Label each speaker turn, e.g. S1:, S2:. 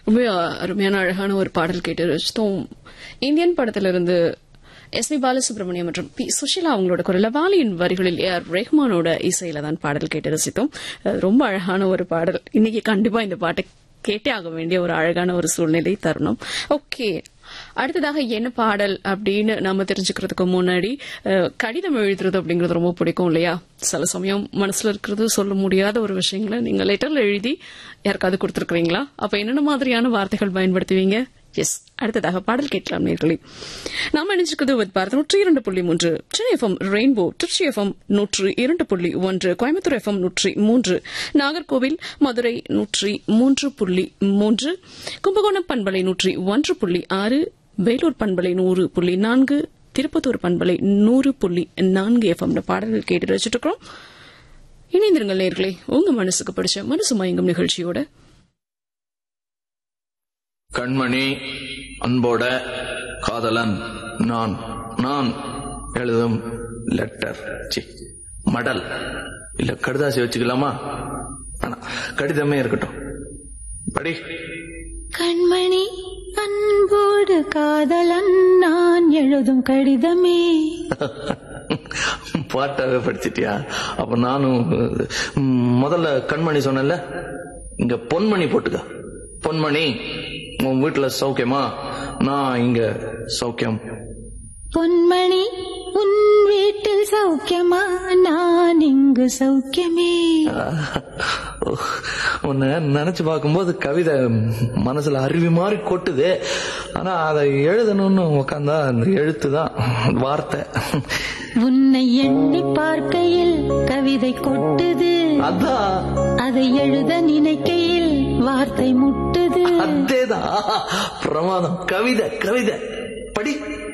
S1: ரொம்ப அருமையான அழகான ஒரு பாடல் கேட்டு ரசித்தோம் இந்தியன் படத்திலிருந்து எஸ் பி பாலசுப்ரமணியம் மற்றும் பி சுஷிலா அவங்களோட குரல வாலியின் வரிகளில் ஏ ஆர் ரெஹ்மானோட இசையில தான் பாடல் கேட்டு ரசித்தோம் அது ரொம்ப அழகான ஒரு பாடல் இன்னைக்கு கண்டிப்பா இந்த பாட்டை கேட்டே ஆக வேண்டிய ஒரு அழகான ஒரு சூழ்நிலை தருணம் ஓகே அடுத்ததாக என்ன பாடல் அப்படின்னு நாம தெரிஞ்சுக்கிறதுக்கு முன்னாடி அஹ், கடிதம் எழுதுறது அப்படிங்கிறது ரொம்ப பிடிக்கும் இல்லையா சில சமயம் மனசுல இருக்கிறது சொல்ல முடியாத ஒரு விஷயங்களை நீங்க லெட்டர்ல எழுதி யாருக்காவது கொடுத்துருக்கீங்களா அப்ப என்னென்ன மாதிரியான வார்த்தைகள் பயன்படுத்துவீங்க எஸ் அடுத்ததாக பாடல் கேட்கலாம் நேர்களே நாம நினைச்சிருக்கிறது வித் பாரத் நூற்றி இரண்டு புள்ளி மூன்று Chennai FM rainbow Tiruchi FM நூற்று இரண்டு புள்ளி ஒன்று கோயம்புத்தூர் எஃப்எம் நூற்றி மூன்று நாகர்கோவில் மதுரை நூற்றி மூன்று புள்ளி மூன்று கும்பகோணம் பண்பலை நூற்றி ஒன்று புள்ளி ஆறு வேலூர் பண்பலை நூறு புள்ளி நான்கு திருப்பத்தூர் பண்பலை நூறு புள்ளி நான்கு எஃப்எம் பாடல்கள் கேட்டு ரசிச்சுட்டு இருக்கிறோம் இணைந்திருங்கள் நேர்களே உங்க மனசுக்கு பிடிச்ச மனசு மயங்கும் நிகழ்ச்சியோட
S2: கண்மணி அன்போட காதலன் நான் நான் எழுதும் லெட்டர் சி மடல் இல்ல கடுதாசி வச்சுக்கலாமா ஆனா கடிதமே இருக்கட்டும் படி
S3: கண்மணி அன்போடு காதலன் நான் எழுதும் கடிதமே
S2: பாட்டாவே படிச்சிட்டியா அப்ப நானும் ம், முதல்ல கண்மணி சொன்னேன்ல இங்க பொன்மணி போட்டுக்க பொன்மணி உன் வீட்டுல சௌக்கியமா நான் இங்க சௌக்கியம்
S3: பொன்மணி உன் வீட்டில் சௌக்கியமா நான் இங்கு சௌக்கியமே
S2: உன்னை நினைச்சு பார்க்கும்போது கவிதை மனசுல அருவி மாதிரி கொட்டுது ஆனா அதை எழுதணும்னு உக்காந்தா அந்த எழுத்து தான் வார்த்தை
S3: உன்னை எண்ணி பார்க்கையில் கவிதை கொட்டுது
S2: அதான்
S3: அதை எழுத நினைக்கையில் வார்த்தை முட்டுது
S2: அதேதான் பிரமாதம் கவிதை கவிதை படி